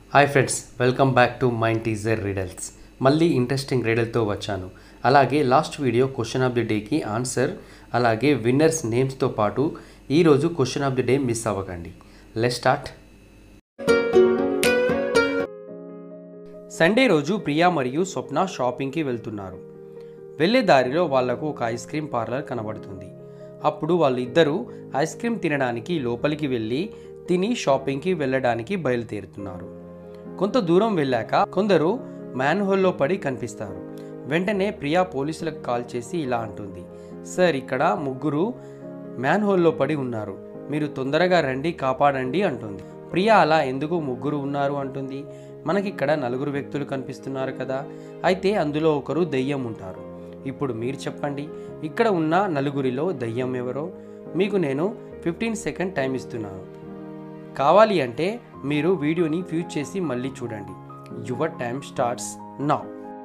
hi friends welcome back to mind teaser riddles మళ్ళీ interesting రీడల్తో వచ్చాను అలాగే last video question of the డేకి ఆన్సర్ అలాగే విన్నర్స్ నేమ్స్తో పాటు ఈరోజు question of the day miss అవ్వకండి లెట్ స్టార్ట్ సండే రోజు ప్రియా మరియు స్వప్న షాపింగ్కి వెళ్తున్నారు వెళ్ళే దారిలో వాళ్లకు ఒక ఐస్ క్రీమ్ పార్లర్ కనబడుతుంది అప్పుడు వాళ్ళిద్దరూ ఐస్ క్రీమ్ తినడానికి లోపలికి వెళ్ళి తిని షాపింగ్కి వెళ్ళడానికి బయలుదేరుతున్నారు కొంత దూరం వెళ్ళాక కొందరు మ్యాన్ హోల్లో పడి కనిపిస్తారు వెంటనే ప్రియా పోలీసులకు కాల్ చేసి ఇలా అంటుంది సార్ ఇక్కడ ముగ్గురు మ్యాన్ హోల్లో పడి ఉన్నారు మీరు తొందరగా రండి కాపాడండి అంటుంది ప్రియా అలా ఎందుకు ముగ్గురు ఉన్నారు అంటుంది మనకిక్కడ నలుగురు వ్యక్తులు కనిపిస్తున్నారు కదా అయితే అందులో ఒకరు దెయ్యం ఉంటారు ఇప్పుడు మీరు చెప్పండి ఇక్కడ ఉన్న నలుగురిలో దయ్యం ఎవరో మీకు నేను ఫిఫ్టీన్ సెకండ్ టైం ఇస్తున్నాను కావాలి అంటే మీరు వీడియోని ఫ్యూజ్ చేసి మళ్ళీ చూడండి యువర్ టైం స్టార్ట్స్ నా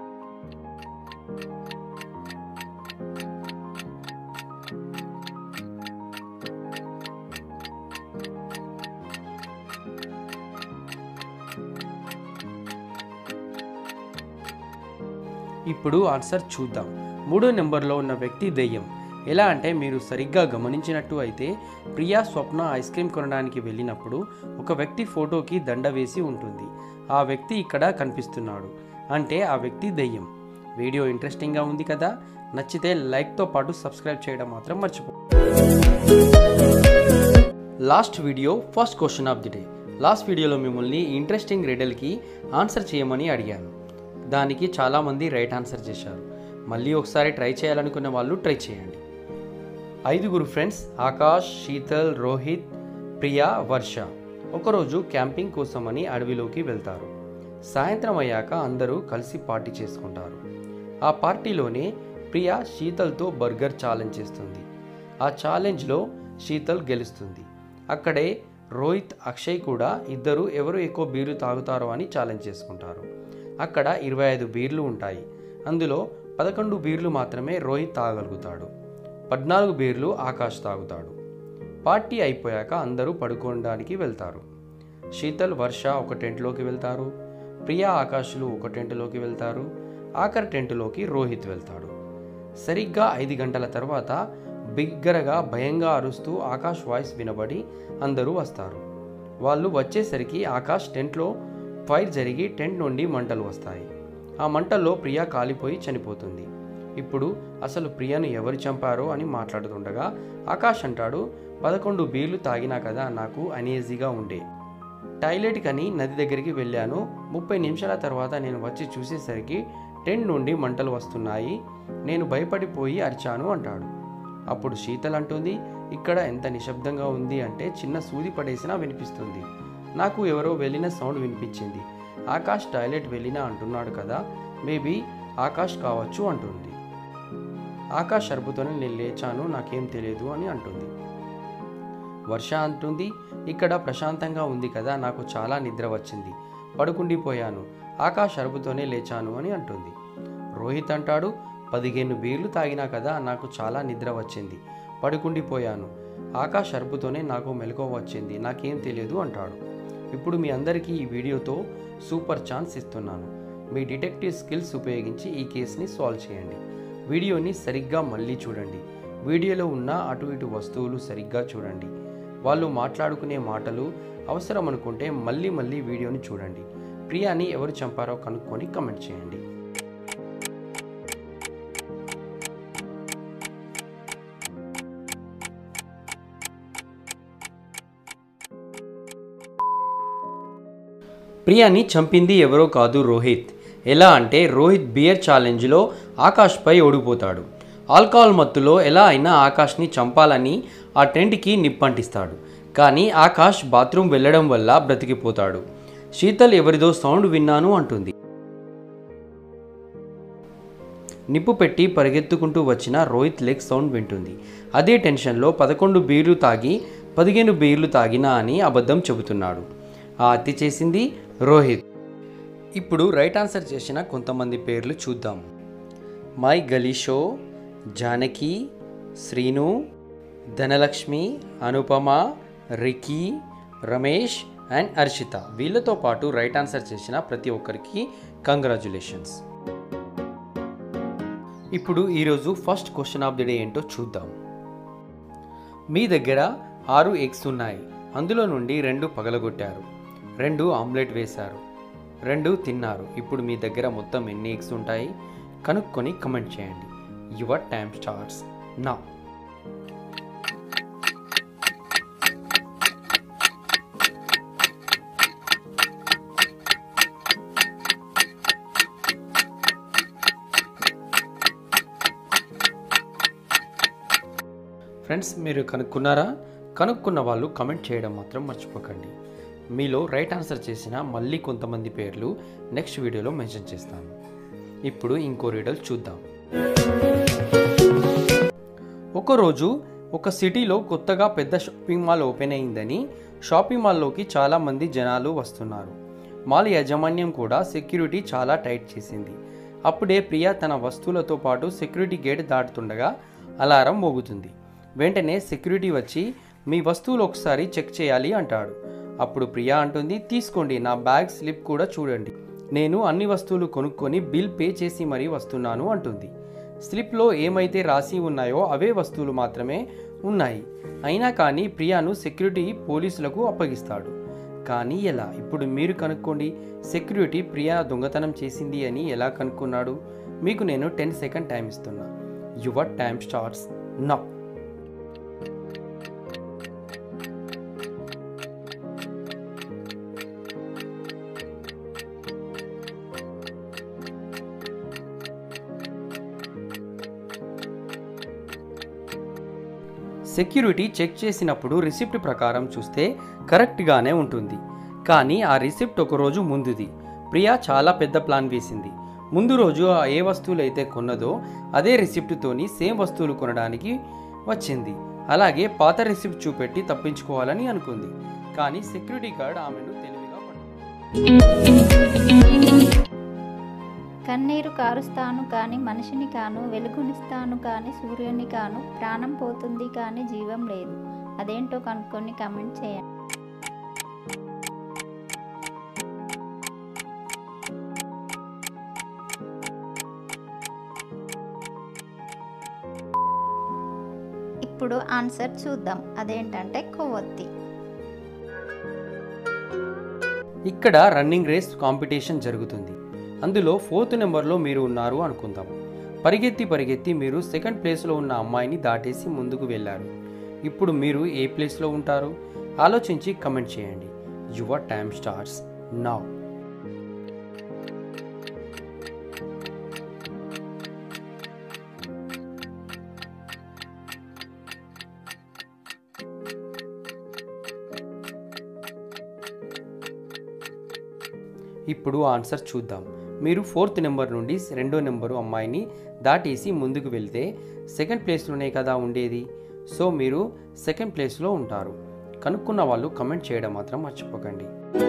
ఇప్పుడు ఆన్సర్ చూద్దాం మూడో నెంబర్లో ఉన్న వ్యక్తి దెయ్యం ఎలా అంటే మీరు సరిగ్గా గమనించినట్టు అయితే ప్రియా స్వప్న ఐస్ క్రీమ్ కొనడానికి వెళ్ళినప్పుడు ఒక వ్యక్తి ఫోటోకి దండ వేసి ఉంటుంది ఆ వ్యక్తి ఇక్కడ కనిపిస్తున్నాడు అంటే ఆ వ్యక్తి దెయ్యం వీడియో ఇంట్రెస్టింగ్గా ఉంది కదా నచ్చితే లైక్తో పాటు సబ్స్క్రైబ్ చేయడం మాత్రం మర్చిపో last video first question of the day last వీడియోలో మిమ్మల్ని ఇంట్రెస్టింగ్ రిడల్కి ఆన్సర్ చేయమని అడిగాను దానికి చాలామంది రైట్ ఆన్సర్ చేశారు మళ్ళీ ఒకసారి ట్రై చేయాలనుకునే వాళ్ళు ట్రై చేయండి ఐదుగురు ఫ్రెండ్స్ ఆకాష్ శీతల్ రోహిత్ ప్రియా వర్ష ఒకరోజు క్యాంపింగ్ కోసమని అడవిలోకి వెళ్తారు సాయంత్రం అయ్యాక అందరూ కలిసి పార్టీ చేసుకుంటారు ఆ పార్టీలోనే ప్రియా శీతల్తో బర్గర్ ఛాలెంజ్ చేస్తుంది ఆ ఛాలెంజ్లో శీతల్ గెలుస్తుంది అక్కడే రోహిత్ అక్షయ్ కూడా ఇద్దరు ఎవరు ఎక్కువ బీర్లు తాగుతారో అని ఛాలెంజ్ చేసుకుంటారు అక్కడ ఇరవై ఐదు బీర్లు ఉంటాయి అందులో పదకొండు బీర్లు మాత్రమే రోహిత్ తాగలుగుతాడు పద్నాలుగు బీర్లు ఆకాష్ తాగుతాడు పార్టీ అయిపోయాక అందరూ పడుకోవడానికి వెళ్తారు శీతల్ వర్ష ఒక టెంట్లోకి వెళ్తారు ప్రియా ఆకాష్లు ఒక టెంట్లోకి వెళ్తారు ఆఖరి టెంట్లోకి రోహిత్ వెళ్తాడు సరిగ్గా ఐదు గంటల తర్వాత బిగ్గరగా భయంగా అరుస్తూ ఆకాష్ వాయిస్ వినబడి అందరూ వస్తారు వాళ్ళు వచ్చేసరికి ఆకాష్ టెంట్లో ఫైర్ జరిగి టెంట్ నుండి మంటలు వస్తాయి ఆ మంటల్లో ప్రియా కాలిపోయి చనిపోతుంది ఇప్పుడు అసలు ప్రియను ఎవరు చంపారో అని మాట్లాడుతుండగా ఆకాష్ అంటాడు పదకొండు బీర్లు తాగినా కదా నాకు అనీజీగా ఉండే టాయిలెట్ కని నది దగ్గరికి వెళ్ళాను ముప్పై నిమిషాల తర్వాత నేను వచ్చి చూసేసరికి టెంట్ నుండి మంటలు వస్తున్నాయి నేను భయపడిపోయి అరిచాను అంటాడు అప్పుడు శీతల్ అంటుంది ఇక్కడ ఎంత నిశ్శబ్దంగా ఉంది అంటే చిన్న సూది పడేసినా వినిపిస్తుంది నాకు ఎవరో వెళ్ళిన సౌండ్ వినిపించింది ఆకాష్ టాయిలెట్ వెళ్ళినా అంటున్నాడు కదా మేబీ ఆకాష్ కావచ్చు అంటుంది ఆకాష్ అరుపుతోనే నేను లేచాను నాకేం తెలియదు అని అంటుంది వర్ష అంటుంది ఇక్కడ ప్రశాంతంగా ఉంది కదా నాకు చాలా నిద్ర వచ్చింది పడుకుండిపోయాను ఆకాష్ అరుపుతోనే లేచాను అని అంటుంది రోహిత్ అంటాడు పదిహేను బీర్లు తాగినా కదా నాకు చాలా నిద్ర వచ్చింది పడుకుండిపోయాను ఆకాష్ అరుపుతోనే నాకు మెలకువ వచ్చింది నాకేం తెలియదు అంటాడు ఇప్పుడు మీ అందరికీ ఈ వీడియోతో సూపర్ ఛాన్స్ ఇస్తున్నాను మీ డిటెక్టివ్ స్కిల్స్ ఉపయోగించి ఈ కేసుని సాల్వ్ చేయండి వీడియోని సరిగ్గా మళ్ళీ చూడండి వీడియోలో ఉన్న అటు ఇటు వస్తువులు సరిగ్గా చూడండి వాళ్ళు మాట్లాడుకునే మాటలు అవసరం అనుకుంటే మళ్ళీ మళ్ళీ వీడియోని చూడండి ప్రియాని ఎవరు చంపారో కనుక్కొని కమెంట్ చేయండి ప్రియాని చంపింది ఎవరో కాదు రోహిత్ ఎలా అంటే రోహిత్ బియర్ ఛాలెంజ్లో ఆకాష్పై ఓడిపోతాడు ఆల్కహాల్ మత్తులో ఎలా అయినా ఆకాష్ని చంపాలని ఆ టెంట్కి నిప్పంటిస్తాడు కానీ ఆకాష్ బాత్రూమ్ వెళ్ళడం వల్ల బ్రతికిపోతాడు శీతల్ ఎవరిదో సౌండ్ విన్నాను అంటుంది నిప్పు పెట్టి పరిగెత్తుకుంటూ వచ్చిన రోహిత్ లెగ్ సౌండ్ వింటుంది అదే టెన్షన్లో పదకొండు బీర్లు తాగి పదిహేను బీర్లు తాగినా అని అబద్ధం చెబుతున్నాడు ఆ హత్య చేసింది రోహిత్ ఇప్పుడు రైట్ ఆన్సర్ చేసిన కొంతమంది పేర్లు చూద్దాం మై గలీషో జానకి శ్రీను ధనలక్ష్మి అనుపమ రికీ రమేష్ అండ్ హర్షిత వీళ్ళతో పాటు రైట్ ఆన్సర్ చేసిన ప్రతి ఒక్కరికి కంగ్రాచులేషన్స్ ఇప్పుడు ఈరోజు first question of the day ఏంటో చూద్దాం మీ దగ్గర ఆరు ఎగ్స్ ఉన్నాయి అందులో నుండి రెండు పగలగొట్టారు రెండు ఆమ్లెట్ వేశారు రెండు తిన్నారు ఇప్పుడు మీ దగ్గర మొత్తం ఎన్ని ఎగ్స్ ఉంటాయి కనుక్కొని కమెంట్ చేయండి యువర్ టైమ్ స్టార్ట్స్ నా ఫ్రెండ్స్ మీరు కనుక్కున్నారా కనుక్కున్న వాళ్ళు కమెంట్ చేయడం మాత్రం మర్చిపోకండి మీలో రైట్ ఆన్సర్ చేసిన మళ్ళీ కొంతమంది పేర్లు నెక్స్ట్ వీడియోలో మెన్షన్ చేస్తాను ఇప్పుడు ఇంకో రీడల్ చూద్దాం ఒకరోజు ఒక సిటీలో కొత్తగా పెద్ద షాపింగ్ మాల్ ఓపెన్ అయిందని షాపింగ్ మాల్లోకి చాలామంది జనాలు వస్తున్నారు మాల్ యాజమాన్యం కూడా సెక్యూరిటీ చాలా టైట్ చేసింది అప్పుడే ప్రియా తన వస్తువులతో పాటు సెక్యూరిటీ గేట్ దాటుతుండగా అలారం మోగుతుంది వెంటనే సెక్యూరిటీ వచ్చి మీ వస్తువులు ఒకసారి చెక్ చేయాలి అంటాడు అప్పుడు ప్రియా అంటుంది తీసుకోండి నా బ్యాగ్ స్లిప్ కూడా చూడండి నేను అన్ని వస్తువులు కొనుక్కొని బిల్ పే చేసి మరీ వస్తున్నాను అంటుంది స్లిప్లో ఏమైతే రాసి ఉన్నాయో అవే వస్తువులు మాత్రమే ఉన్నాయి అయినా కానీ ప్రియాను సెక్యూరిటీ పోలీసులకు అప్పగిస్తాడు కానీ ఎలా ఇప్పుడు మీరు కనుక్కోండి సెక్యూరిటీ ప్రియా దొంగతనం చేసింది అని ఎలా కనుక్కున్నాడు మీకు నేను టెన్ సెకండ్ టైం ఇస్తున్నా your time starts now security check చేసినప్పుడు రిసిప్ట్ ప్రకారం చూస్తే కరెక్ట్గానే ఉంటుంది కానీ ఆ రిసిప్ట్ ఒకరోజు ముందుది ప్రియా చాలా పెద్ద ప్లాన్ వేసింది ముందు రోజు ఆ ఏ వస్తువులు అయితే కొన్నదో అదే రిసిప్ట్తోని సేమ్ వస్తువులు కొనడానికి వచ్చింది అలాగే పాత రిసిప్ట్ చూపెట్టి తప్పించుకోవాలని అనుకుంది కానీ సెక్యూరిటీ గార్డ్ ఆమెను తెలివిగా పట్టుకుంది కన్నీరు కారుస్తాను కాని మనిషిని కాను వెలుగునిస్తాను కాని సూర్యుని కాను ప్రాణం పోతుంది కాని జీవం లేదు అదేంటో కనుక్కొని కమెంట్ చేయండి ఇప్పుడు ఆన్సర్ చూద్దాం అదేంటంటే కొవ్వొత్తి ఇక్కడ రన్నింగ్ రేస్ కాంపిటీషన్ జరుగుతుంది అందులో ఫోర్త్ నెంబర్లో మీరు ఉన్నారు అనుకుందాం పరిగెత్తి పరిగెత్తి మీరు సెకండ్ ప్లేస్లో ఉన్న అమ్మాయిని దాటేసి ముందుకు వెళ్ళారు ఇప్పుడు మీరు ఏ ప్లేస్లో ఉంటారు ఆలోచించి కమెంట్ చేయండి యువర్ టైమ్ స్టార్ట్స్ నౌ ఇప్పుడు ఆన్సర్ చూద్దాం మీరు ఫోర్త్ నెంబర్ నుండి రెండో నెంబరు అమ్మాయిని దాటేసి ముందుకు వెళ్తే సెకండ్ ప్లేస్లోనే కదా ఉండేది సో మీరు సెకండ్ ప్లేస్లో ఉంటారు కనుక్కున్న వాళ్ళు కమెంట్ చేయడం మాత్రం మర్చిపోకండి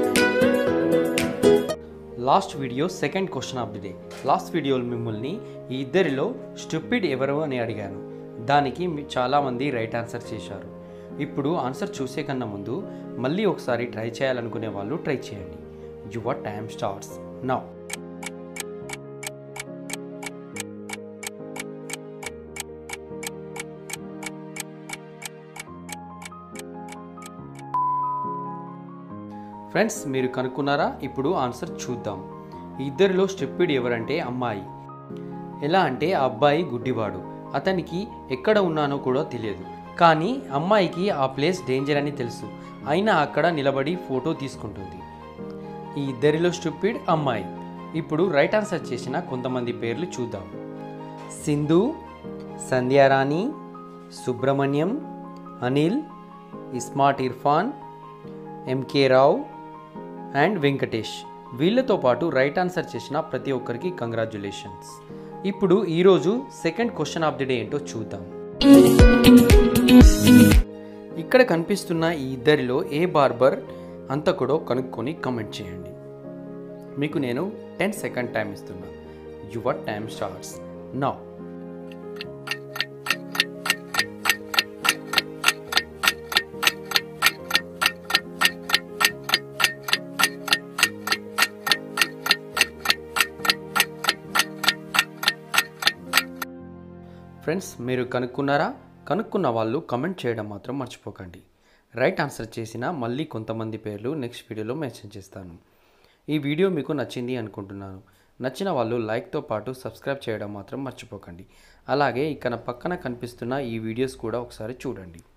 last video second question of the day last వీడియోలో మిమ్మల్ని ఈ ఇద్దరిలో స్టూపిడ్ ఎవరు అని అడిగాను దానికి మీ- చాలామంది రైట్ ఆన్సర్ చేశారు ఇప్పుడు ఆన్సర్ చూసే కన్నా ముందు మళ్ళీ ఒకసారి ట్రై చేయాలనుకునే వాళ్ళు ట్రై చేయండి your time starts now friends మీరు కనుక్కున్నారా ఇప్పుడు ఆన్సర్ చూద్దాం ఈ ఇద్దరిలో స్టెప్పిడ్ ఎవరంటే అమ్మాయి ఎలా అంటే ఆ అబ్బాయి గుడ్డివాడు అతనికి ఎక్కడ ఉన్నానో కూడా తెలియదు కానీ అమ్మాయికి ఆ ప్లేస్ డేంజర్ అని తెలుసు అయినా అక్కడ నిలబడి ఫోటో తీసుకుంటుంది ఈ ఇద్దరిలో స్టూపిడ్ అమ్మాయి ఇప్పుడు రైట్ ఆన్సర్ చేసిన కొంతమంది పేర్లు చూద్దాం Sindhu Sandhyarani Subrahmanyam Anil smart Irfan M K Rao and Venkatesh వీళ్ళతో పాటు రైట్ ఆన్సర్ చేసిన ప్రతి ఒక్కరికి కంగ్రాచులేషన్స్ ఇప్పుడు ఈరోజు second question of the day ఏంటో చూద్దాం ఇక్కడ కనిపిస్తున్న ఈ ఇద్దరిలో ఏ బార్బర్ అంతకుడో కనుక్కొని కమెంట్ చేయండి మీకు నేను టెన్ సెకండ్ టైం ఇస్తున్నా యువర్ టైమ్ స్టార్ట్స్ నా ఫ్రెండ్స్ మీరు కనుక్కున్నారా కనుక్కున్న వాళ్ళు కమెంట్ చేయడం మాత్రం మర్చిపోకండి రైట్ ఆన్సర్ చేసిన మళ్ళీ కొంతమంది పేర్లు నెక్స్ట్ వీడియోలో మెన్షన్ చేస్తాను ఈ వీడియో మీకు నచ్చింది అనుకుంటున్నాను నచ్చిన వాళ్ళు లైక్తో పాటు సబ్స్క్రైబ్ చేయడం మాత్రం మర్చిపోకండి అలాగే ఇక్కడ పక్కన కనిపిస్తున్న ఈ వీడియోస్ కూడా ఒకసారి చూడండి